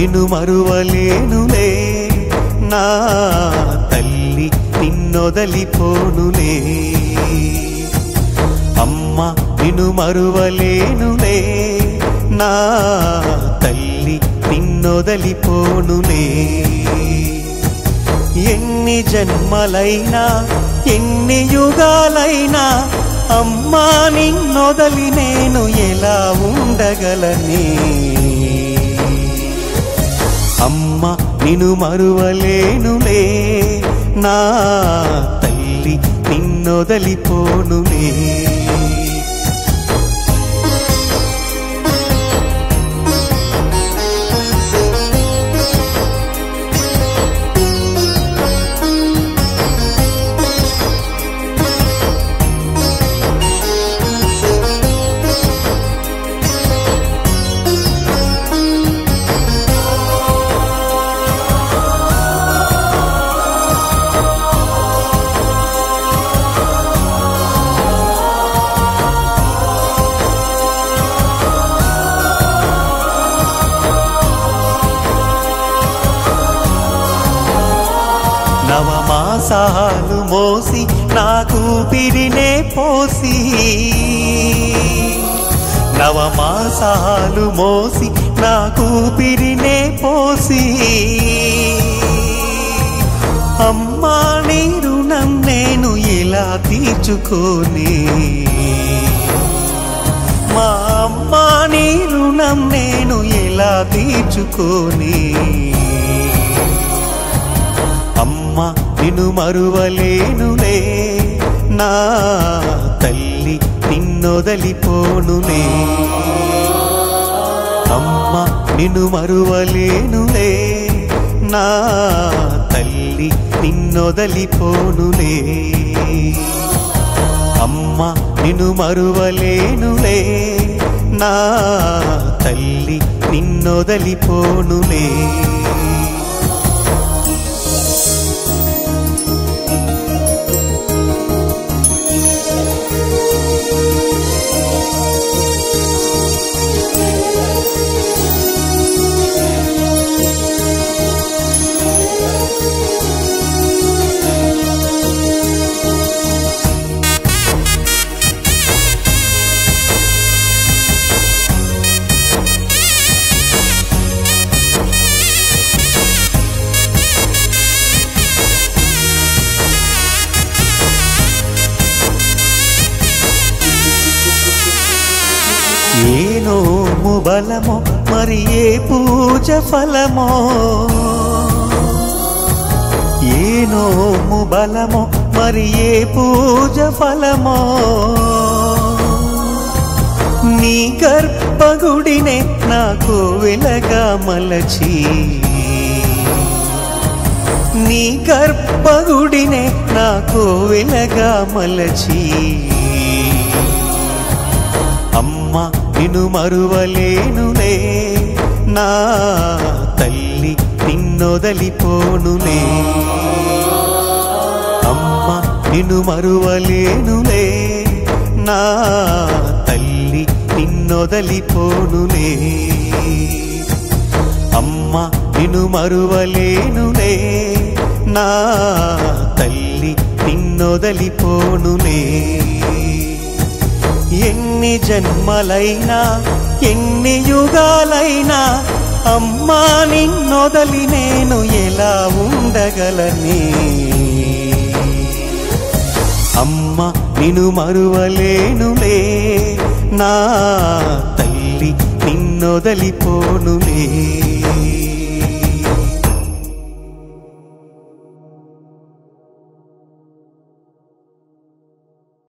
నిన్ను మరువలేనులే నా తల్లి నిన్నొదలిపోనులే అమ్మ నిన్ను మరువలేనులే నా తల్లి నిన్నొదలిపోనులే ఎన్ని జన్మలైనా ఎన్ని యుగాలైనా అమ్మా నిన్నొదలి నేను ఎలా ఉండగలనే అమ్మ నిన్ను మరువలేనులే నా తల్లి నిన్నొదలిపోనులే నవమాసాలు మోసి నాకు పిరినే పోసి నవమాసాలు మోసి నాకు పిరినే పోసి అమ్మా నీ రుణం నేను ఎలా తీర్చుకోని మా అమ్మా నీ రుణం నేను ఎలా తీర్చుకోని అమ్మ నిన్ను మరువలేనులే నా తల్లి నిన్నొదలిపోనులే అమ్మ నిన్ను మరువలేనులే నా తల్లి నిన్నొదలిపోనులే అమ్మ నిన్ను మరువలేనులే నా తల్లి నిన్నొదలిపోనులే ఏ నోము బలమో మరి ఏ పూజ ఫలమో ఏ నోము బలమో మరి ఏ పూజ ఫలమో నీ గర్భగుడినే నాకు వెలగా మలచి నీ గర్భగుడినే నాకు వెలగా మలచి అమ్మ నిన్ను మరువలేనులే నా తల్లి నిన్నొదలిపోనులే అమ్మ నిన్ను మరువలేనులే నా తల్లి నిన్నొదలిపోనులే అమ్మ నిన్ను మరువలేనులే నా తల్లి నిన్నొదలిపోనులే ఎన్ని జన్మలైనా ఎన్ని యుగాలైనా అమ్మా నిన్నొదలి నేను ఎలా ఉండగలనే అమ్మ నిన్ను మరువలేనులే నా తల్లి నిన్నొదలిపోనులే